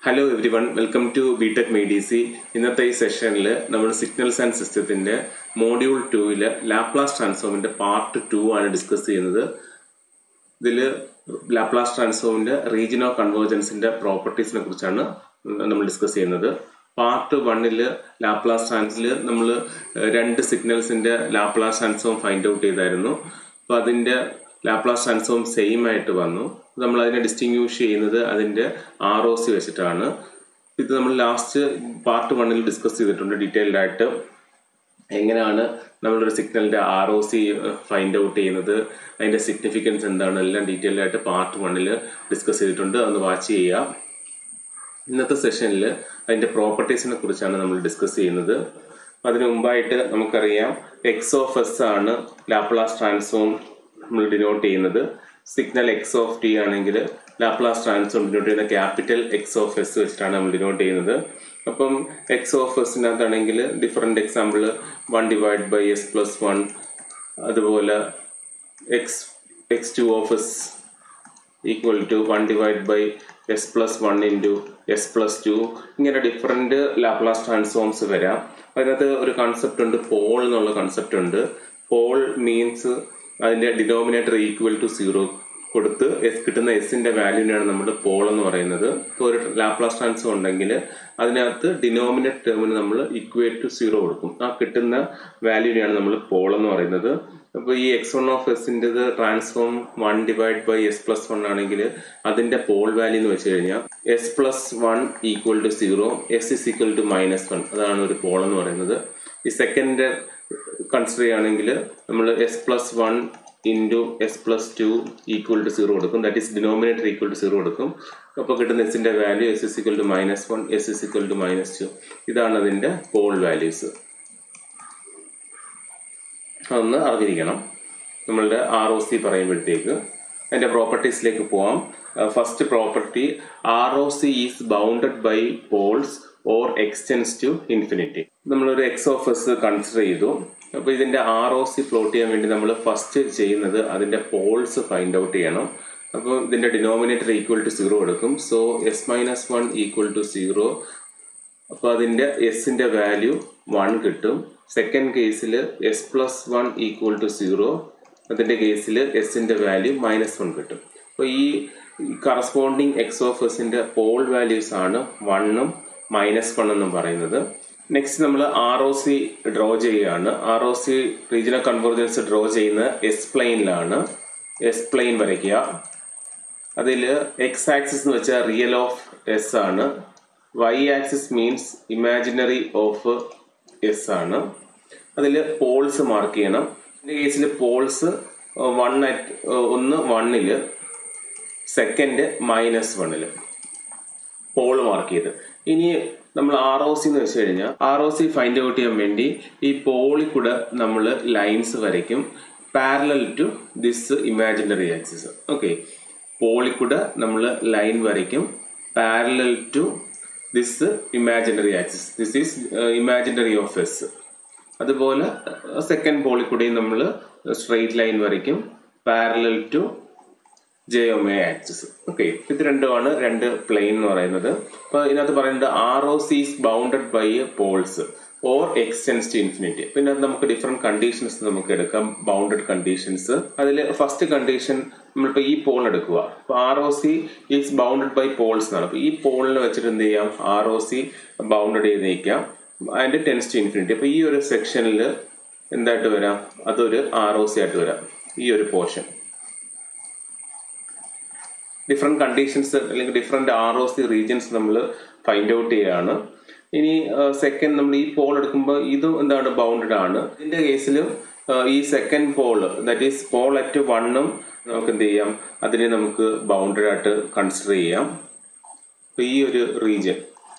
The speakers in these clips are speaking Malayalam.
hello everyone welcome to BTech മെഡിസി ഇന്നത്തെ ഈ സെഷനിൽ നമ്മൾ സിഗ്നൽസ് ആൻഡ് സിസ്റ്റത്തിന്റെ മോഡ്യൂൾ ടൂവില് ലാപ്ലാസ് ട്രാൻസ്ഫോമിന്റെ പാർട്ട് ടു ആണ് ഡിസ്കസ് ചെയ്യുന്നത് ഇതിൽ ലാപ്ലാസ് ട്രാൻസ്ഫോമിന്റെ റീജിയൻ ഓഫ് കൺവേർജൻസിന്റെ പ്രോപ്പർട്ടീസിനെ കുറിച്ചാണ് നമ്മൾ ഡിസ്കസ് ചെയ്യുന്നത് പാർട്ട് വണ്ണില് ലാപ്ലാസ് ട്രാൻസിൽ നമ്മൾ രണ്ട് സിഗ്നൽസിന്റെ ലാപ്ലാസ് ട്രാൻസ്ഫോം ഫൈൻഡ് ഔട്ട് ചെയ്തായിരുന്നു അപ്പോൾ അതിന്റെ ലാപ്ലാസ് ട്രാൻസ്ഫോം സെയിം ആയിട്ട് വന്നു നമ്മൾ അതിനെ ഡിസ്റ്റിങ്യൂഷ് ചെയ്യുന്നത് അതിന്റെ ആർ ഒ സി വെച്ചിട്ടാണ് ഇത് നമ്മൾ ലാസ്റ്റ് പാർട്ട് വണ്ണിൽ ഡിസ്കസ് ചെയ്തിട്ടുണ്ട് ഡീറ്റെയിൽഡ് ആയിട്ട് എങ്ങനെയാണ് നമ്മളൊരു സിഗ്നലിന്റെ R O C find out ചെയ്യുന്നത് അതിന്റെ സിഗ്നിഫിക്കൻസ് എന്താണ് എല്ലാം ഡീറ്റെയിൽഡ് ആയിട്ട് പാർട്ട് വണ്ണിൽ ഡിസ്കസ് ചെയ്തിട്ടുണ്ട് അതൊന്ന് വാച്ച് ചെയ്യുക ഇന്നത്തെ സെഷനിൽ അതിന്റെ പ്രോപ്പർട്ടീസിനെ കുറിച്ചാണ് നമ്മൾ ഡിസ്കസ് ചെയ്യുന്നത് അതിനു മുമ്പായിട്ട് നമുക്കറിയാം എക്സ് ഓഫ് എസ് ആണ് ലാപ്ലാസ് ട്രാൻസ്ഫോം നമ്മൾ ഡിനോട്ട് ചെയ്യുന്നത് സിഗ്നൽ എക്സ് ഓഫ് ടി ആണെങ്കിൽ ലാപ്ലാസ് ട്രാൻസ്ഫോം ഡിനോട്ട് ചെയ്യുന്ന ക്യാപിറ്റൽ എക്സ് ഓഫ് എസ് വെച്ചിട്ടാണ് നമ്മൾ ഡിനോട്ട് ചെയ്യുന്നത് അപ്പം എക്സ് ഓഫ് എസിനകത്താണെങ്കിൽ different example one divide by S plus one അതുപോലെ X X two of S equal to one divide by S plus one into S plus two ഇങ്ങനെ ഡിഫറെൻറ്റ് ലാപ്ലാസ് ട്രാൻസ്ഫോംസ് വരാം അതിനകത്ത് ഒരു കൺസെപ്റ്റ് ഉണ്ട് പോൾ എന്നുള്ള കൺസെപ്റ്റ് ഉണ്ട് പോൾ മീൻസ് അതിന്റെ ഡിനോമിനേറ്റർ ഈക്വൽ ടു സീറോ കൊടുത്ത് എസ് കിട്ടുന്ന എസിന്റെ വാല്യൂവിനാണ് നമ്മൾ പോൾ എന്ന് പറയുന്നത് ഇപ്പോൾ ഒരു ലാപ്ലാസ് ട്രാൻസ്ഫോം ഉണ്ടെങ്കിൽ അതിനകത്ത് ഡിനോമിനേറ്റ് ടേമിന് നമ്മൾ ഇക്വേറ്റ് ടു സീറോ കൊടുക്കും ആ കിട്ടുന്ന വാല്യൂവിനെയാണ് നമ്മൾ പോൾ എന്ന് പറയുന്നത് അപ്പോൾ ഈ എക്സ് വൺ ഓഫ് എസിൻ്റെത് transform one divide by S plus one ആണെങ്കിൽ അതിന്റെ പോൾ വാല്യൂ എന്ന് വെച്ച് കഴിഞ്ഞാൽ S plus one equal to zero S is equal to minus one അതാണ് ഒരു പോൾ എന്ന് പറയുന്നത് ഈ സെക്കൻഡ് കൺസിഡർ ചെയ്യുകയാണെങ്കിൽ നമ്മൾ S plus one into S plus two equal to zero കൊടുക്കും that is denominator equal to zero കൊടുക്കും അപ്പോൾ കിട്ടുന്ന എസിന്റെ value S is equal to minus one S is equal to minus two ഇതാണ് അതിന്റെ പോൾ വാല്യൂസ് അതൊന്ന് അറിഞ്ഞിരിക്കണം നമ്മളുടെ ആർ ഒ സി പറയുമ്പോഴത്തേക്ക് അതിന്റെ പ്രോപ്പർട്ടീസിലേക്ക് പോവാം first property R O C is bounded by poles or extends to infinity നമ്മളൊരു എക്സ് ഓഫ് എസ് കൺസിഡർ ചെയ്തു അപ്പോൾ ഇതിന്റെ ആർ ഒ സി പ്ലോട്ട് ചെയ്യാൻ വേണ്ടി നമ്മൾ ഫസ്റ്റ് ചെയ്യുന്നത് അതിന്റെ പോൾസ് ഫൈൻഡ് ഔട്ട് ചെയ്യണം അപ്പോൾ ഇതിന്റെ ഡിനോമിനേറ്റർ ഈക്വൽ ടു സീറോ എടുക്കും so S minus one equal to zero അപ്പോൾ അതിന്റെ എസിന്റെ വാല്യൂ വൺ കിട്ടും സെക്കൻഡ് കേസിൽ S plus one equal to zero അതിന്റെ കേസിൽ എസിന്റെ വാല്യൂ മൈനസ് വൺ കിട്ടും അപ്പോൾ ഈ കറസ്പോണ്ടിങ് എക്സ് ഓഫ് എസിന്റെ പോൾ വാല്യൂസ് ആണ് വണ്ണും മൈനസ് വൺ എന്നും പറയുന്നത് നെക്സ്റ്റ് നമ്മൾ ആർ ഒ സി ഡ്രോ ചെയ്യുകയാണ് R O C regional convergence draw ചെയ്യുന്ന എസ് പ്ലെയിനിലാണ് എസ് പ്ലെയിൻ വരയ്ക്കുക അതിൽ എക്സ് ആക്സിസ് എന്ന് വെച്ചാൽ റിയൽ ഓഫ് എസ് ആണ് Y axis means imaginary of S ആണ് അതിൽ പോൾസ് മാർക്ക് ചെയ്യണം ഇതിന്റെ കേസിൽ പോൾസ് വൺ അറ്റ് ഒന്ന് വണ്ണില് സെക്കൻഡ് മൈനസ് വണ്ണില് പോൾ മാർക്ക് ചെയ്ത് ഇനി നമ്മൾ ആർ ഒ സി എന്ന് വെച്ച് കഴിഞ്ഞാൽ R O C find out ചെയ്യാൻ വേണ്ടി ഈ പോളിൽ കൂടെ നമ്മൾ ലൈൻസ് വരയ്ക്കും parallel to this imaginary axis okay പോളിൽ കൂടെ നമ്മൾ ലൈൻ വരയ്ക്കും parallel to this imaginary axis this is imaginary of S അതുപോലെ സെക്കൻഡ് പോളിൽ കൂടെയും നമ്മൾ സ്ട്രെയിറ്റ് ലൈൻ വരയ്ക്കും parallel to J omega axis okay ഇത് രണ്ടുമാണ് രണ്ട് പ്ലെയിൻ എന്ന് പറയുന്നത് അപ്പൊ ഇതിനകത്ത് പറയുന്നത് R O C is bounded by poles or extends to infinity പിന്നെ നമുക്ക് ഡിഫറെന്റ് കണ്ടീഷൻസ് നമുക്ക് എടുക്കാം ബൗണ്ടഡ് കണ്ടീഷൻസ് അതിൽ ഫസ്റ്റ് കണ്ടീഷൻ നമ്മളിപ്പോൾ ഈ പോൾ എടുക്കുക അപ്പൊ R O C is bounded by poles എന്നാണ് അപ്പൊ ഈ പോളിനെ വെച്ചിട്ട് എന്ത് ചെയ്യാം ആർ ഒ സി ബൗണ്ടഡ് ചെയ്ത് നിൽക്കാം അതിന്റെ ടെൻസ് ടു ഇൻഫിനിറ്റി അപ്പൊ ഈ ഒരു സെക്ഷനിൽ എന്തായിട്ട് വരാം അതൊരു ആർ ഒ സി ആയിട്ട് വരാം ഈ ഒരു പോർഷൻ ഡിഫറെന്റ് കണ്ടീഷൻസ് അല്ലെങ്കിൽ different R O C regions നമ്മൾ ഫൈൻഡ് ഔട്ട് ചെയ്യുകയാണ് ഇനി സെക്കൻഡ് നമ്മൾ ഈ പോൾ എടുക്കുമ്പോൾ ഇതും എന്താണ് ബൗണ്ടഡ് ആണ് ഇതിന്റെ കേസിലും ഈ second pole that is pole at വണ്ണും നമുക്ക് എന്ത് ചെയ്യാം അതിനെ നമുക്ക് ബൗണ്ടഡ് ആയിട്ട് കൺസിഡർ ചെയ്യാം അപ്പൊ ഈ ഒരു region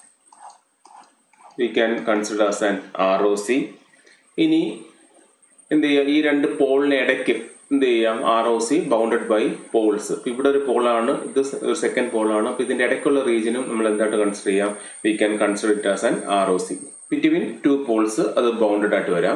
we can consider as an R O C ഇനി എന്ത് ചെയ്യാം ഈ രണ്ട് പോളിന് ഇടയ്ക്ക് എന്ത് ചെയ്യാം R O C bounded by poles ഇവിടെ ഒരു പോളാണ് ഇത് ഒരു സെക്കൻഡ് പോളാണ് അപ്പൊ ഇതിന്റെ ഇടയ്ക്കുള്ള റീജിയനും നമ്മൾ എന്തായിട്ട് കൺസിഡർ ചെയ്യാം we can consider it as an R O C between two poles അത് ബൗണ്ടഡ് ആയിട്ട് വരാം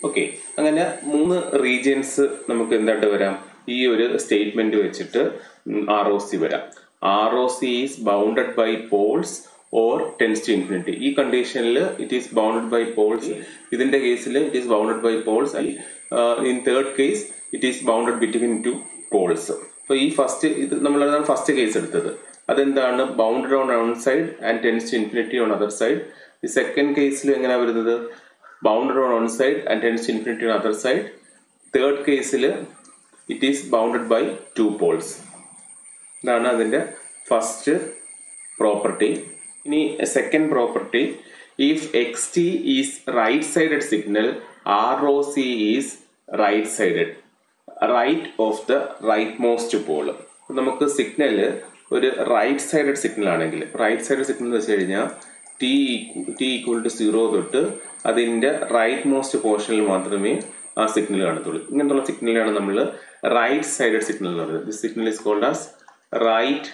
ഓക്കെ അങ്ങനെ മൂന്ന് റീജിയൻസ് നമുക്ക് എന്തായിട്ട് വരാം ഈ ഒരു സ്റ്റേറ്റ്മെന്റ് വെച്ചിട്ട് ആർ ഒ സി വരാം R O C is bounded by poles or tends to infinity ഈ കണ്ടീഷനിൽ it is bounded by poles ഇതിന്റെ കേസിൽ it is bounded by poles in third case it is bounded between two poles അപ്പൊ ഈ ഫസ്റ്റ് ഇത് നമ്മളാണ് ഫസ്റ്റ് കേസ് എടുത്തത് അതെന്താണ് bounded on one side and tends to infinity on other side ഈ സെക്കൻഡ് കേസിൽ എങ്ങനെയാണ് വരുന്നത് bounded on one side and tends to infinity on other side third കേസിൽ it is bounded by two poles ഇതാണ് അതിന്റെ ഫസ്റ്റ് പ്രോപ്പർട്ടി ഇനി second property if X T is right sided signal R O C is right sided right of the right most pole നമുക്ക് സിഗ്നൽ ഒരു റൈറ്റ് സൈഡഡ് സിഗ്നൽ ആണെങ്കിൽ റൈറ്റ് സൈഡ് സിഗ്നൽ എന്ന് വെച്ച് കഴിഞ്ഞാൽ T T equal to zero തൊട്ട് അതിന്റെ റൈറ്റ് മോസ്റ്റ് പോർഷനിൽ മാത്രമേ ആ സിഗ്നൽ കാണത്തുള്ളൂ ഇങ്ങനത്തുള്ള സിഗ്നലാണ് നമ്മൾ റൈറ്റ് സൈഡഡ് സിഗ്നൽ എന്ന് പറയുന്നത് this signal is called as right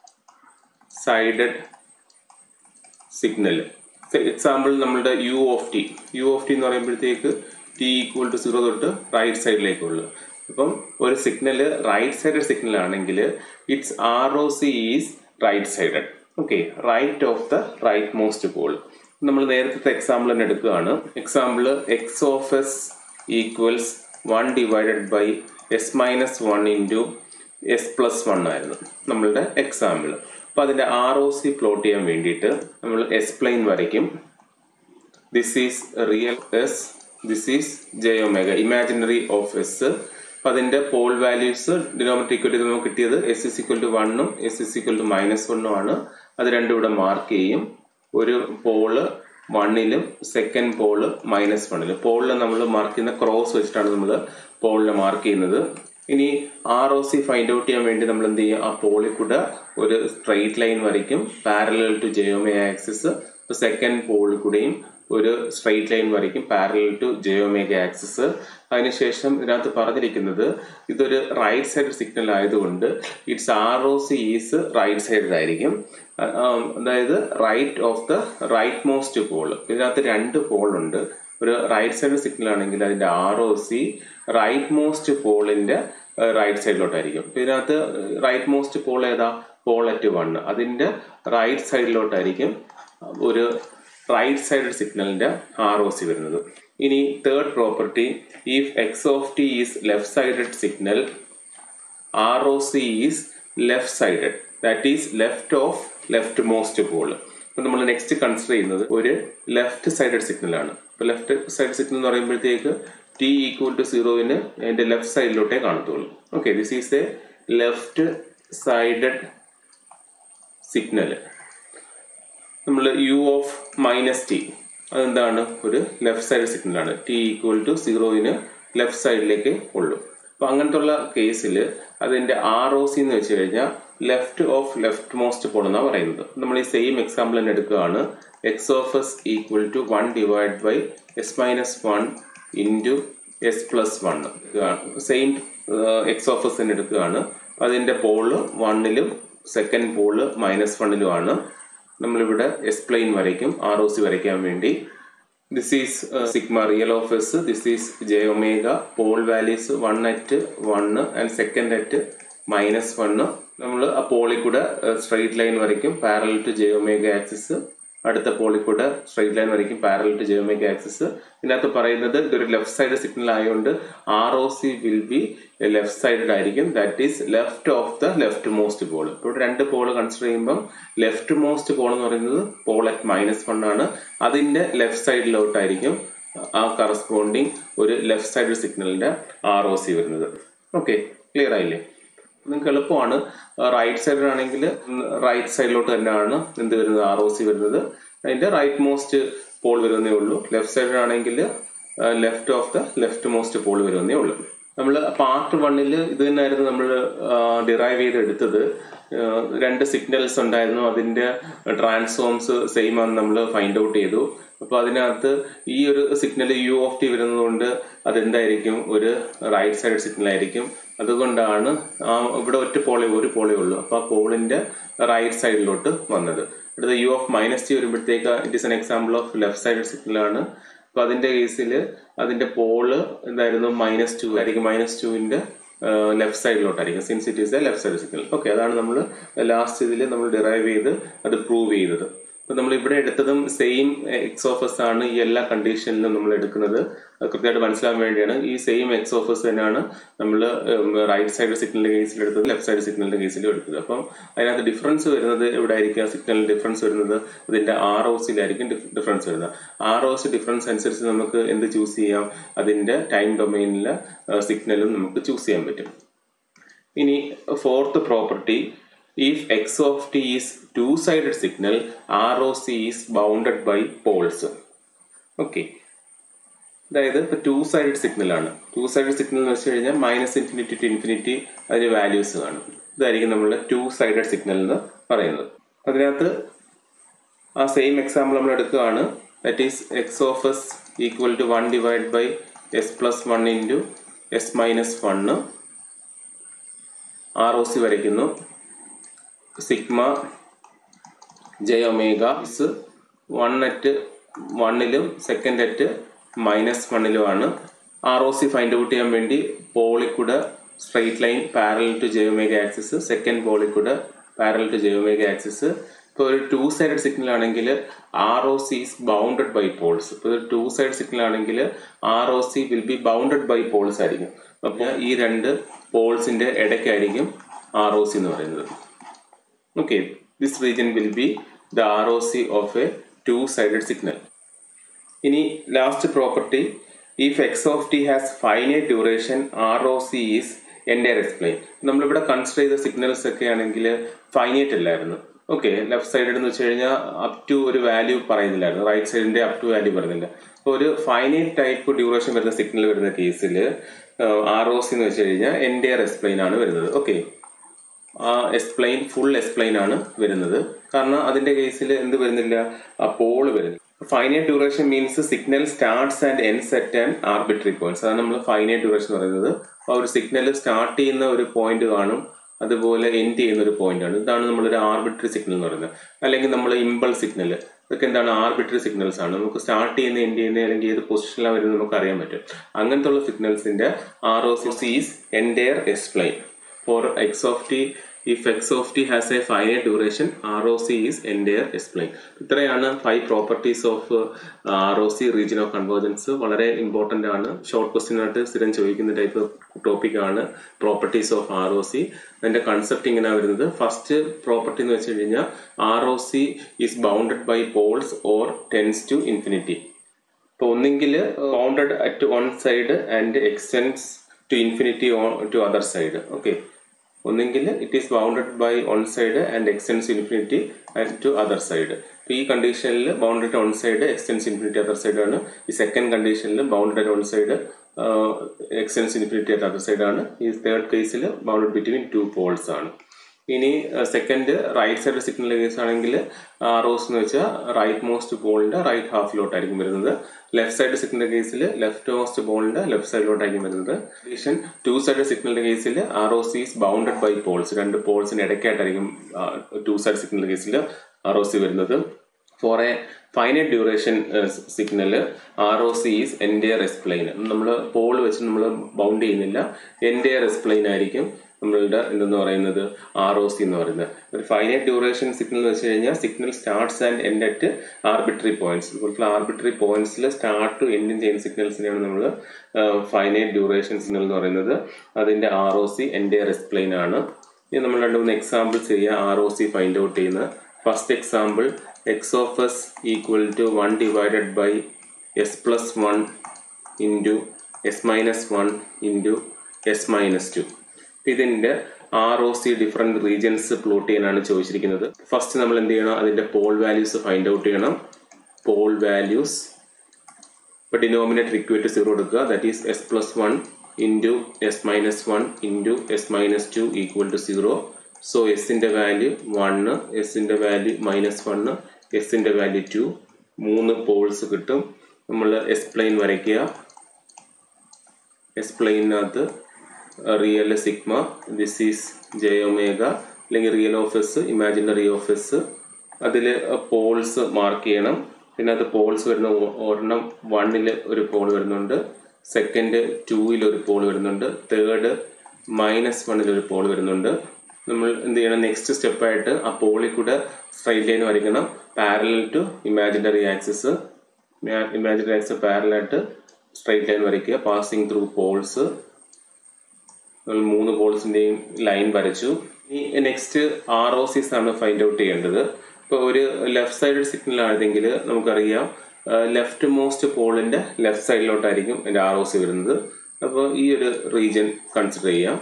sided signal example നമ്മളുടെ u of t u of t എന്ന് പറയുമ്പോഴത്തേക്ക് ടി ഈക്വൽ ടു സീറോ തൊട്ട് റൈറ്റ് സൈഡിലേക്കുള്ളൂ അപ്പം ഒരു സിഗ്നൽ റൈറ്റ് സൈഡഡ് സിഗ്നൽ ആണെങ്കിൽ it's R O C is right sided okay right of the right most pole നമ്മൾ നേരത്തെ എക്സാമ്പിൾ തന്നെ എടുക്കുകയാണ് example x of s equals one divided by s minus one into S plus one ആയിരുന്നു നമ്മളുടെ എക്സാമ്പിൾ അപ്പോൾ അതിൻ്റെ ആർ ഒ സി പ്ലോട്ട് ചെയ്യാൻ വേണ്ടിയിട്ട് നമ്മൾ എസ് പ്ലെയിൻ വരയ്ക്കും this is real s this is j omega imaginary of s അപ്പം അതിൻ്റെ പോൾ വാല്യൂസ് ഡിനോമിനേറ്റർ ഇക്വൽ ചെയ്ത് നമുക്ക് കിട്ടിയത് എസ് ഇസ് ഇക്വൽ ടു വണ്ണും s is equal to minus വണ്ണും ആണ് അത് രണ്ടും ഇവിടെ മാർക്ക് ചെയ്യും ഒരു പോള് വണ്ണിലും സെക്കൻഡ് പോള് മൈനസ് വണ്ണിലും പോളിൽ നമ്മൾ മാർക്ക് ചെയ്യുന്ന ക്രോസ് വെച്ചിട്ടാണ് നമ്മൾ പോളിനെ മാർക്ക് ചെയ്യുന്നത് ഇനി R O C find out ചെയ്യാൻ വേണ്ടി നമ്മൾ എന്ത് ചെയ്യും ആ പോളിൽ കൂടെ ഒരു സ്ട്രെയിറ്റ് ലൈൻ വരയ്ക്കും parallel to j omega axis second പോളിൽ കൂടെയും ഒരു സ്ട്രെയിറ്റ് ലൈൻ വരയ്ക്കും പാരലൽ ടു ജയോമേഗ ആക്സിസ് അതിനുശേഷം ഇതിനകത്ത് പറഞ്ഞിരിക്കുന്നത് ഇതൊരു റൈറ്റ് സൈഡ് സിഗ്നൽ ആയതുകൊണ്ട് it's R O C is right side ആയിരിക്കും അതായത് right of the right most pole ഇതിനകത്ത് രണ്ട് പോൾ ഉണ്ട് ഒരു റൈറ്റ് സൈഡ് സിഗ്നൽ ആണെങ്കിൽ അതിന്റെ R O C right most പോളിന്റെ റൈറ്റ് സൈഡിലോട്ടായിരിക്കും ഇതിനകത്ത് റൈറ്റ് മോസ്റ്റ് പോൾ ഏതാ പോൾ അറ്റ് വൺ അതിന്റെ റൈറ്റ് സൈഡിലോട്ടായിരിക്കും ഒരു റൈറ്റ് സൈഡ് സിഗ്നലിന്റെ ആർ ഒ സി വരുന്നത് ഇനി third property if x of t is left sided signal R O C is left sided that is left of left most pole ഇപ്പം നമ്മൾ നെക്സ്റ്റ് കൺസിഡർ ചെയ്യുന്നത് ഒരു ലെഫ്റ്റ് സൈഡഡ് സിഗ്നൽ ആണ് ഇപ്പൊ ലെഫ്റ്റ് സൈഡ് സിഗ്നൽ എന്ന് പറയുമ്പോഴത്തേക്ക് ടി ഈക്വൽ ടു സീറോവിന് അതിന്റെ ലെഫ്റ്റ് സൈഡിലോട്ടേ കാണത്തുള്ളൂ okay this is a left sided signal നമ്മൾ യു ഓഫ് മൈനസ് ടി അതെന്താണ് ഒരു ലെഫ്റ്റ് സൈഡ് സിഗ്നൽ ആണ് ടി ഈക്വൽ ടു സീറോയിന് ലെഫ്റ്റ് സൈഡിലേക്ക് ഉള്ളൂ അപ്പൊ അങ്ങനത്തെ ഉള്ള കേസിൽ അതിന്റെ ആർ ഒ സി എന്ന് വെച്ച് കഴിഞ്ഞാൽ left of left most pole എന്നാണ് പറയുന്നത് നമ്മൾ ഈ സെയിം എക്സാമ്പിൾ തന്നെ എടുക്കുകയാണ് x of S equal to one divide by s minus one into S plus one same x of s തന്നെ എടുക്കുകയാണ് അതിന്റെ പോള് വണ്ണിലും സെക്കൻഡ് പോള് മൈനസ് വണ്ണിലുമാണ് നമ്മളിവിടെ എസ് പ്ലെയിൻ വരയ്ക്കും ആർ ഒ സി വരയ്ക്കാൻ വേണ്ടി this is sigma real of s this is j omega pole values one at one and second at minus one നമ്മൾ ആ പോളിൽ കൂടെ സ്ട്രൈറ്റ് ലൈൻ വരയ്ക്കും parallel to J omega axis അടുത്ത പോളിൽ കൂടെ സ്ട്രൈറ്റ് ലൈൻ വരയ്ക്കും parallel to J omega axis ഇതിനകത്ത് പറയുന്നത് ഇതൊരു ലെഫ്റ്റ് സൈഡ് സിഗ്നൽ ആയതുകൊണ്ട് R O C will be left sided ആയിരിക്കും that is left of the left most pole ഇപ്പോൾ രണ്ട് പോൾ കൺസിഡർ ചെയ്യുമ്പം ലെഫ്റ്റ് മോസ്റ്റ് പോൾ എന്ന് പറയുന്നത് പോൾ അറ്റ് മൈനസ് വൺ ആണ് അതിന്റെ ലെഫ്റ്റ് സൈഡിലോട്ടായിരിക്കും ആ കറസ്പോണ്ടിങ് ഒരു ലെഫ്റ്റ് സൈഡ് സിഗ്നലിന്റെ ആർ ഒ സി വരുന്നത് ഓക്കെ ക്ലിയർ ആയില്ലേ നിങ്ങൾക്ക് എളുപ്പമാണ് റൈറ്റ് സൈഡ് ആണെങ്കിൽ റൈറ്റ് സൈഡിലോട്ട് തന്നെയാണ് എന്ത് വരുന്നത് ആർ ഒ സി വരുന്നത് അതിന്റെ റൈറ്റ് മോസ്റ്റ് പോൾ വരുന്നേ ഉള്ളൂ ലെഫ്റ്റ് സൈഡ് ആണെങ്കിൽ left of the left most pole വരുന്നേ ഉള്ളൂ നമ്മൾ പാർട്ട് വണ്ണിൽ ഇത് തന്നെയായിരുന്നു നമ്മൾ ഡിറൈവ് ചെയ്ത് എടുത്തത് രണ്ട് സിഗ്നൽസ് ഉണ്ടായിരുന്നു അതിന്റെ ട്രാൻസ്ഫോംസ് സെയിം ആണ് നമ്മൾ ഫൈൻഡ് ഔട്ട് ചെയ്തു അപ്പൊ അതിനകത്ത് ഈ ഒരു സിഗ്നൽ യു ഓഫ് ടി വരുന്നതുകൊണ്ട് അതെന്തായിരിക്കും ഒരു റൈറ്റ് സൈഡ് സിഗ്നൽ ആയിരിക്കും അതുകൊണ്ടാണ് ഇവിടെ ഒറ്റ പോളേ ഒരു പോളേ ഉള്ളൂ അപ്പൊ ആ പോളിന്റെ റൈറ്റ് സൈഡിലോട്ട് വന്നത് അടുത്ത യു ഓഫ് മൈനസ് ടി വരുമ്പോഴത്തേക്ക് it is an example of left side signal ആണ് അപ്പോൾ അതിൻ്റെ കേസിൽ അതിൻ്റെ പോള് എന്തായിരുന്നു മൈനസ് ടു ആയിരിക്കും മൈനസ് ടുവിൻ്റെ ലെഫ്റ്റ് സൈഡിലോട്ടായിരിക്കും since it is a left side signal okay അതാണ് നമ്മൾ ലാസ്റ്റ് ഇതിൽ നമ്മൾ ഡിറൈവ് ചെയ്ത് അത് പ്രൂവ് ചെയ്തത് അപ്പോൾ നമ്മൾ ഇവിടെ എടുത്തതും സെയിം എക്സ് ഓഫ് എസ് ആണ് ഈ എല്ലാ കണ്ടീഷനിലും നമ്മൾ എടുക്കുന്നത് അത് കൃത്യമായിട്ട് മനസ്സിലാൻ വേണ്ടിയാണ് ഈ സെയിം എക്സ് ഓഫ് എസ് തന്നെയാണ് നമ്മൾ റൈറ്റ് സൈഡ് സിഗ്നലിന്റെ കേസിൽ എടുത്തത് ലെഫ്റ്റ് സൈഡ് സിഗ്നലിന്റെ കേസിലും എടുത്തത് അപ്പം അതിനകത്ത് ഡിഫറൻസ് വരുന്നത് എവിടെ ആയിരിക്കും സിഗ്നലിൽ ഡിഫറൻസ് വരുന്നത് ഇതിന്റെ ആർ ഒ സിയിലായിരിക്കും ഡിഫറൻസ് വരുന്നത് ആർ ഒ സി ഡിഫറൻസ് അനുസരിച്ച് നമുക്ക് എന്ത് ചൂസ് ചെയ്യാം അതിന്റെ ടൈം ഡൊമൈനിലെ സിഗ്നലും നമുക്ക് ചൂസ് ചെയ്യാൻ പറ്റും ഇനി fourth property if x of t is two-sided signal ROC is bounded by poles okay അതായത് ഇപ്പൊ ടു സൈഡ് സിഗ്നൽ ആണ് ടു സൈഡ് സിഗ്നൽ എന്ന് വെച്ച് കഴിഞ്ഞാൽ മൈനസ് ഇൻഫിനിറ്റി ടു ഇൻഫിനിറ്റി അതിന് വാല്യൂസ് കാണും ഇതായിരിക്കും നമ്മൾ ടു സൈഡഡ് സിഗ്നൽ എന്ന് പറയുന്നത് അതിനകത്ത് ആ സെയിം എക്സാമ്പിൾ നമ്മൾ എടുക്കുകയാണ് that is x of S equal to one divide by S plus one into S minus one R O C വരയ്ക്കുന്നു sigma j omega is one at വണ്ണിലും സെക്കൻഡ് അറ്റ് മൈനസ് വണ്ണിലുമാണ് R O C find out ചെയ്യാൻ വേണ്ടി പോളിക്കൂടെ straight line parallel to J omega axis second പോളിക്കൂടെ parallel to J omega axis ഇപ്പോൾ ഒരു ടു സൈഡ് സിഗ്നൽ ആണെങ്കിൽ R O C is bounded by Paul's ഇപ്പോൾ ഒരു ടു സൈഡ് സിഗ്നൽ ആണെങ്കിൽ R O C will be bounded by poles ആയിരിക്കും അപ്പോൾ ഈ രണ്ട് പോൾസിന്റെ ഇടയ്ക്കായിരിക്കും ആർ ഒ സി എന്ന് പറയുന്നത് okay this region will be the ROC of a two-sided signal ഇനി last property if x of t has finite duration R O C is entire s plane നമ്മളിവിടെ കൺസിഡർ ചെയ്ത സിഗ്നൽസ് ഒക്കെ ആണെങ്കിൽ ഫൈനൈറ്റ് അല്ലായിരുന്നു ഓക്കെ ലെഫ്റ്റ് സൈഡ് എന്ന് വെച്ച് കഴിഞ്ഞാൽ അപ് ടു ഒരു വാല്യൂ പറയുന്നില്ലായിരുന്നു റൈറ്റ് സൈഡിന്റെ അപ് ടു വാല്യൂ പറയുന്നില്ല അപ്പോൾ ഒരു ഫൈനൈറ്റ് ടൈപ്പ് ഡ്യൂറേഷൻ വരുന്ന സിഗ്നൽ വരുന്ന കേസിൽ ആർ ഒ സി എന്ന് വെച്ച് കഴിഞ്ഞാൽ എൻ്റെ എക്സ്പ്ലെയിൻ ആണ് വരുന്നത് ഓക്കെ ആ എക്സ്പ്ലെയിൻ ഫുൾ എക്സ്പ്ലെയിൻ ആണ് വരുന്നത് കാരണം അതിന്റെ കേസിൽ എന്ത് വരുന്നില്ല ആ പോൾ വരുന്നില്ല finite duration means signal starts and ends at and arbitrary points അതാണ് നമ്മൾ ഫൈനൈറ്റ് ഡ്യൂറേഷൻ എന്ന് പറയുന്നത് അപ്പോൾ ഒരു സിഗ്നൽ സ്റ്റാർട്ട് ചെയ്യുന്ന ഒരു പോയിന്റ് കാണും അതുപോലെ എൻഡ് ചെയ്യുന്ന ഒരു പോയിന്റ് ആണ് ഇതാണ് നമ്മളൊരു ആർബിട്രറി സിഗ്നൽ എന്ന് പറയുന്നത് അല്ലെങ്കിൽ നമ്മൾ ഇമ്പൾ സിഗ്നൽ ഇതൊക്കെ എന്താണ് ആർബിട്രറി സിഗ്നൽസ് ആണ് നമുക്ക് സ്റ്റാർട്ട് ചെയ്യുന്ന എൻഡ് ചെയ്യുന്ന അല്ലെങ്കിൽ ഏത് പൊസിഷനിലാണ് വരുന്നത് നമുക്ക് അറിയാൻ പറ്റും അങ്ങനത്തെ ഉള്ള സിഗ്നൽസിന്റെ R O C is entire s plane for x of t if x of t has a finite duration ROC is entire explain ഇത്രയാണ് five properties of R O C region of convergence വളരെ ഇമ്പോർട്ടൻ്റ് ആണ് ഷോർട്ട് ക്വസ്റ്റ്യൻ ആയിട്ട് സ്ഥിരം ചോദിക്കുന്ന ടൈപ്പ് ടോപ്പിക് ആണ് properties of R O C അതിന്റെ കൺസെപ്റ്റ് ഇങ്ങനെ വരുന്നത് ഫസ്റ്റ് പ്രോപ്പർട്ടി എന്ന് വെച്ച് കഴിഞ്ഞാൽ R O C is bounded by poles or tends to infinity ഇപ്പോൾ ഒന്നെങ്കിൽ bounded at one side and extends to infinity to other side okay ഒന്നെങ്കിൽ it is bounded by one side and extends infinity and to other side അപ്പോൾ ഈ കണ്ടീഷനിൽ bounded one side extends infinity other side ആണ് ഈ സെക്കൻഡ് കണ്ടീഷനിൽ bounded one side extends infinity other side ആണ് ഈ തേർഡ് കേസിൽ ബൗണ്ടഡ് ബിറ്റ്വീൻ ടു പോൾസ് ആണ് ഇനി second right side signal case ആണെങ്കിൽ റോസ് എന്ന് വെച്ചാൽ റൈറ്റ് മോസ്റ്റ് പോളിന്റെ റൈറ്റ് ഹാഫിലോട്ടായിരിക്കും വരുന്നത് ലെഫ്റ്റ് സൈഡ് സിഗ്നൽ കേസിൽ ലെഫ്റ്റ് മോസ്റ്റ് പോളിന്റെ ലെഫ്റ്റ് സൈഡിലോട്ടായിരിക്കും വരുന്നത് അഡീഷൻ ടു സൈഡ് സിഗ്നലിന്റെ കേസിൽ R O C bounded by poles രണ്ട് പോൾസിന് ഇടയ്ക്കായിട്ടായിരിക്കും ടു സൈഡ് സിഗ്നൽ കേസിൽ ആർ ഒ സി വരുന്നത് for a finite duration signal R O C is entire s plane നമ്മൾ പോൾ വെച്ച് നമ്മൾ ബൗണ്ട് ചെയ്യുന്നില്ല എൻഡിയർ എക്സ്പ്ലെയിൻ ആയിരിക്കും നമ്മളുടെ എന്തെന്ന് പറയുന്നത് ആർ ഒ സി എന്ന് പറയുന്നത് ഒരു ഫൈനൈറ്റ് ഡ്യൂറേഷൻ സിഗ്നൽ എന്ന് വെച്ച് കഴിഞ്ഞാൽ signal starts and end at arbitrary points ഇതുപോലത്തെ ആർബിട്രറി പോയിന്റ്സിൽ സ്റ്റാർട്ട് ടു എൻഡും ചെയ്യുന്ന സിഗ്നൽസിനെയാണ് നമ്മൾ ഫൈനൈറ്റ് ഡ്യൂറേഷൻ സിഗ്നൽ എന്ന് പറയുന്നത് അതിന്റെ R O C entire s plane ആണ് ഇനി നമ്മൾ രണ്ട് മൂന്ന് എക്സാമ്പിൾസ് ചെയ്യുക R O C find out ചെയ്യുന്ന first example x of S equal to one divided by S plus one into S minus one into S minus two ഇതിന്റെ R O C different regions plot ചെയ്യാനാണ് ചോദിച്ചിരിക്കുന്നത് ഫസ്റ്റ് നമ്മൾ എന്ത് ചെയ്യണം അതിന്റെ പോൾ വാല്യൂസ് ഫൈൻഡ് ഔട്ട് ചെയ്യണം പോൾ വാല്യൂസ് ഇപ്പൊ ഡിനോമിനേറ്റർ ഇക്വേറ്റ് സീറോ എടുക്കുക that is S plus one into S minus one into S minus two equal to zero so എസിന്റെ വാല്യൂ വണ്ണ് എസിന്റെ വാല്യൂ മൈനസ് വണ്ണ് എസിന്റെ വാല്യൂ ടു മൂന്ന് പോൾസ് കിട്ടും നമ്മൾ എസ് പ്ലെയിൻ വരയ്ക്കുക എസ് പ്ലെയിനകത്ത് real sigma this is j omega അല്ലെങ്കിൽ real of s imaginary of S അതിൽ പോൾസ് മാർക്ക് ചെയ്യണം പിന്നെ അത് പോൾസ് വരുന്ന ഒ- ഒരെണ്ണം വണ്ണിൽ ഒരു പോൾ വരുന്നുണ്ട് സെക്കൻഡ് ടൂയിൽ ഒരു പോൾ വരുന്നുണ്ട് തേർഡ് മൈനസ് വണ്ണിൽ ഒരു പോൾ വരുന്നുണ്ട് നമ്മൾ എന്ത് ചെയ്യണം നെക്സ്റ്റ് സ്റ്റെപ്പായിട്ട് ആ പോളിൽ കൂടെ സ്ട്രൈറ്റ് ലൈൻ വരയ്ക്കണം parallel to imaginary axis imaginary axis പാരലായിട്ട് സ്ട്രൈറ്റ് ലൈൻ വരയ്ക്കുക പാസിങ് ത്രൂ പോൾസ് നമ്മൾ മൂന്ന് പോൾസിന്റെയും ലൈൻ വരച്ചു ഇനി നെക്സ്റ്റ് ആർ ഒ സിസ് ആണ് ഫൈൻഡ് ഔട്ട് ചെയ്യേണ്ടത് ഇപ്പോൾ ഒരു ലെഫ്റ്റ് സൈഡ് സിഗ്നൽ ആണെങ്കിൽ നമുക്കറിയാം ലെഫ്റ്റ് മോസ്റ്റ് പോളിന്റെ ലെഫ്റ്റ് സൈഡിലോട്ടായിരിക്കും എൻ്റെ ആർ ഒ സി വരുന്നത് അപ്പോൾ ഈ ഒരു റീജിയൻ കൺസിഡർ ചെയ്യാം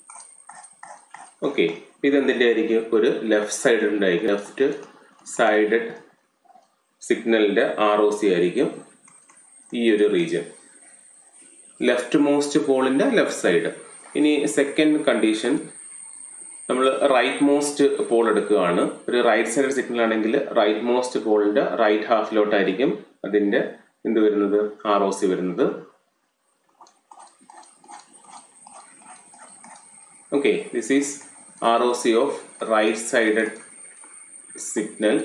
ഓക്കെ ഇതെന്തിൻ്റെ ആയിരിക്കും ഒരു ലെഫ്റ്റ് സൈഡ് ഉണ്ടായിരിക്കും ലെഫ്റ്റ് സൈഡ് സിഗ്നലിന്റെ ആർ ഒ സി ആയിരിക്കും ഈ ഒരു റീജിയൻ ലെഫ്റ്റ് മോസ്റ്റ് പോളിന്റെ ലെഫ്റ്റ് സൈഡ് ഇനി സെക്കൻഡ് കണ്ടീഷൻ നമ്മൾ റൈറ്റ് മോസ്റ്റ് പോൾ എടുക്കുകയാണ് ഒരു റൈറ്റ് സൈഡ് സിഗ്നൽ ആണെങ്കിൽ റൈറ്റ് മോസ്റ്റ് പോളിന്റെ റൈറ്റ് ഹാഫിലോട്ടായിരിക്കും അതിന്റെ എന്ത് വരുന്നത് ആർ ഒ സി വരുന്നത് okay this is R O C of right side signal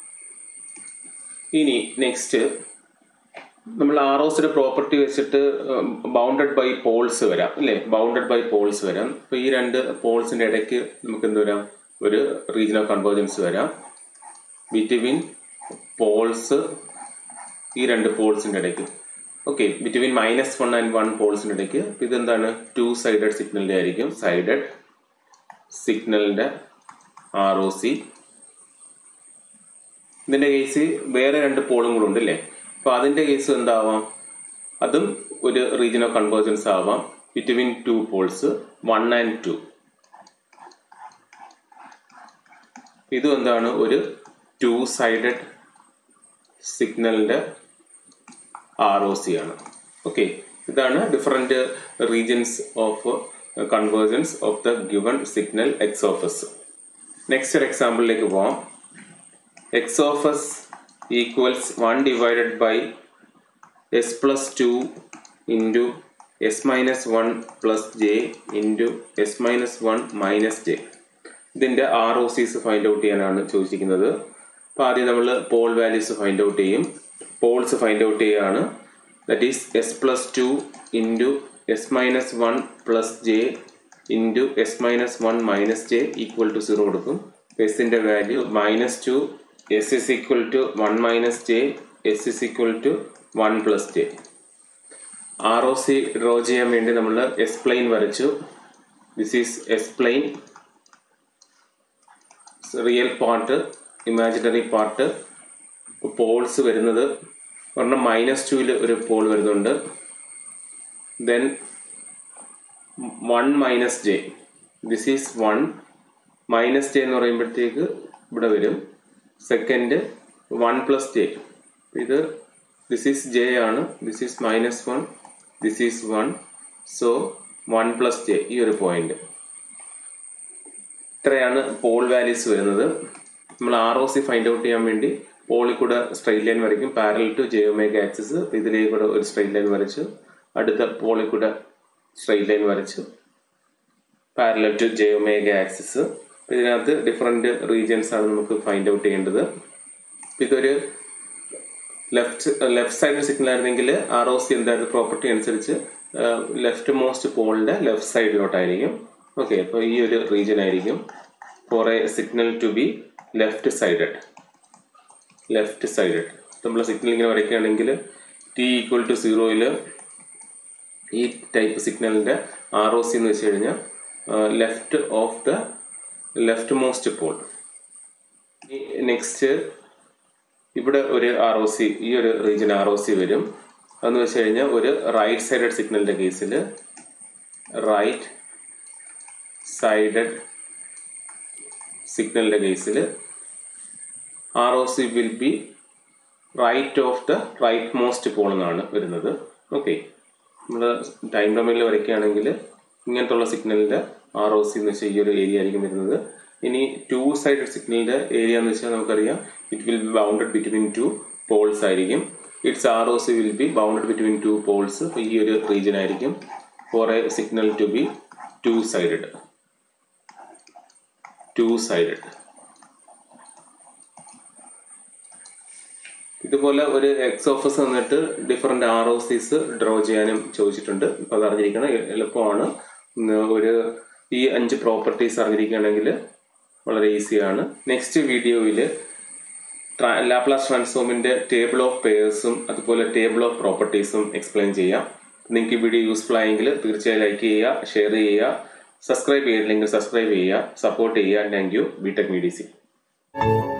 ഇനി നെക്സ്റ്റ് നമ്മൾ ആർ ഒസിന്റെ പ്രോപ്പർട്ടി വെച്ചിട്ട് ബൗണ്ടഡ് ബൈ പോൾസ് വരാം അല്ലേ ബൗണ്ടഡ് ബൈ പോൾസ് വരാം അപ്പൊ ഈ രണ്ട് പോൾസിന്റെ ഇടയ്ക്ക് നമുക്ക് എന്ത് വരാം ഒരു റീജിയൻ ഓഫ് കൺവേർജൻസ് വരാം ബിറ്റ്വീൻ പോൾസ് ഈ രണ്ട് പോൾസിന്റെ ഇടയ്ക്ക് okay between minus one and one പോൾസിന്റെ ഇടയ്ക്ക് അപ്പൊ ഇതെന്താണ് ടു സൈഡഡ് സിഗ്നലിന്റെ ആയിരിക്കും സൈഡഡ് സിഗ്നലിന്റെ ആർ ഒ സി ഇതിന്റെ കേസ് വേറെ രണ്ട് പോളും കൂടെ ഉണ്ട് അല്ലേ അപ്പൊ അതിന്റെ കേസ് എന്താവാം അതും ഒരു റീജിയൻ ഓഫ് കൺവേർജൻസ് ആവാം between two poles one and two ഇതും എന്താണ് ഒരു ടു സൈഡഡ് സിഗ്നലിന്റെ ആർ ഒ സി ആണ് ഓക്കെ ഇതാണ് different regions of convergence of the given signal X of S next ഒരു എക്സാമ്പിളിലേക്ക് പോവാം x of s equals 1 divided by s plus 2 into s minus 1 plus j into s minus 1 minus j ഇതിന്റെ R O Cs find out ചെയ്യാനാണ് ചോദിച്ചിരിക്കുന്നത് അപ്പോൾ ആദ്യം നമ്മൾ പോൾ വാല്യൂസ് ഫൈൻഡ് ഔട്ട് ചെയ്യും പോൾസ് ഫൈൻഡ് ഔട്ട് ചെയ്യുകയാണ് that is S plus two into S minus one plus J into S minus one minus J equal to zero കൊടുക്കും എസിന്റെ value minus two S is equal to one minus J S is equal to one plus J R O C draw ചെയ്യാൻ വേണ്ടി നമ്മൾ എസ് പ്ലെയിൻ വരച്ചു this is S plane real part imaginary part poles വരുന്നത് ഒരെണ്ണം മൈനസ് ടുവിൽ ഒരു പോൾ വരുന്നുണ്ട് then one minus J this is one minus J എന്ന് പറയുമ്പോഴത്തേക്ക് ഇവിടെ വരും സെക്കൻഡ് വൺ പ്ലസ് ജെ ഇത് ദിസ് ഈസ് ജെ ആണ് this is minus one this is one so one plus J ഈ ഒരു പോയിന്റ് ഇത്രയാണ് പോൾ വാല്യൂസ് വരുന്നത് നമ്മൾ R O C find out ചെയ്യാൻ വേണ്ടി പോളിൽ കൂടെ സ്ട്രെയിറ്റ് ലൈൻ വരയ്ക്കും parallel to J omega axis ഇതിലേക്ക് കൂടെ ഒരു സ്ട്രെയിറ്റ് ലൈൻ വരച്ചു അടുത്ത പോളിൽ കൂടെ സ്ട്രെയിറ്റ് ലൈൻ വരച്ചു parallel to J omega axis ഇതിനകത്ത് ഡിഫറെന്റ് റീജിയൻസ് ആണ് നമുക്ക് ഫൈൻഡ് ഔട്ട് ചെയ്യേണ്ടത് ഇതൊരു ലെഫ്റ്റ് ലെഫ്റ്റ് സൈഡ് സിഗ്നൽ ആയിരുന്നെങ്കിൽ ആർ ഒ സി എന്തായിരുന്നു പ്രോപ്പർട്ടി അനുസരിച്ച് ലെഫ്റ്റ് മോസ്റ്റ് പോളിന്റെ ലെഫ്റ്റ് സൈഡിലോട്ടായിരിക്കും ഓക്കെ അപ്പോൾ ഈ ഒരു റീജിയൻ ആയിരിക്കും for a signal to be left sided left sided നമ്മൾ സിഗ്നൽ ഇങ്ങനെ വരയ്ക്കുകയാണെങ്കിൽ ടി ഈക്വൽ ടു സീറോയിൽ ഈ ടൈപ്പ് സിഗ്നലിന്റെ ആർ ഒ സി എന്ന് വെച്ച് കഴിഞ്ഞാൽ left of the left most pole next ഇവിടെ ഒരു ആർ ഒ സി ഈ ഒരു റീജിയൻ ആർ ഒ സി വരും അതെന്ന് വെച്ച് കഴിഞ്ഞാൽ ഒരു റൈറ്റ് സൈഡഡ് സിഗ്നലിന്റെ കേസിൽ റൈറ്റ് സൈഡഡ് സിഗ്നലിന്റെ കേസിൽ R O C will be right of the right most pole എന്നാണ് വരുന്നത് ഓക്കെ നമ്മൾ ടൈം ഡൊമൈനിൽ വരയ്ക്കുകയാണെങ്കിൽ ഇങ്ങനത്തുള്ള സിഗ്നലിന്റെ ആർ ഒ സി എന്ന് വെച്ചാൽ ഈ ഒരു ഏരിയ ആയിരിക്കും വരുന്നത് ഇനി ടു സൈഡഡ് സിഗ്നലിന്റെ ഏരിയ എന്ന് വെച്ചാൽ നമുക്കറിയാം it will be bounded between two poles ആയിരിക്കും it's R O C will be bounded between two poles അപ്പോൾ ഈ ഒരു റീജിയൻ ആയിരിക്കും for a signal to be two sided two sided ഇതുപോലെ ഒരു എക്സ് ഓഫീസ് വന്നിട്ട് different R O Cs draw ചെയ്യാനും ചോദിച്ചിട്ടുണ്ട് ഇപ്പൊ അത് അറിഞ്ഞിരിക്കണം എ- എളുപ്പമാണ് ഉം, ഒരു ഈ അഞ്ച് പ്രോപ്പർട്ടീസ് അറിഞ്ഞിരിക്കുകയാണെങ്കിൽ വളരെ ഈസിയാണ് നെക്സ്റ്റ് വീഡിയോയിൽ ലാപ്ലാസ് ട്രാൻസ്ഫോമിന്റെ ടേബിൾ ഓഫ് പെയേഴ്സും അതുപോലെ ടേബിൾ ഓഫ് പ്രോപ്പർട്ടീസും എക്സ്പ്ലെയിൻ ചെയ്യാം നിങ്ങൾക്ക് ഈ വീഡിയോ യൂസ്ഫുൾ ആയെങ്കിൽ തീർച്ചയായും ലൈക്ക് ചെയ്യുക ഷെയർ ചെയ്യുക സബ്സ്ക്രൈബ് ചെയ്തില്ലെങ്കിൽ സബ്സ്ക്രൈബ് ചെയ്യുക സപ്പോർട്ട് ചെയ്യുക thank you BTech media C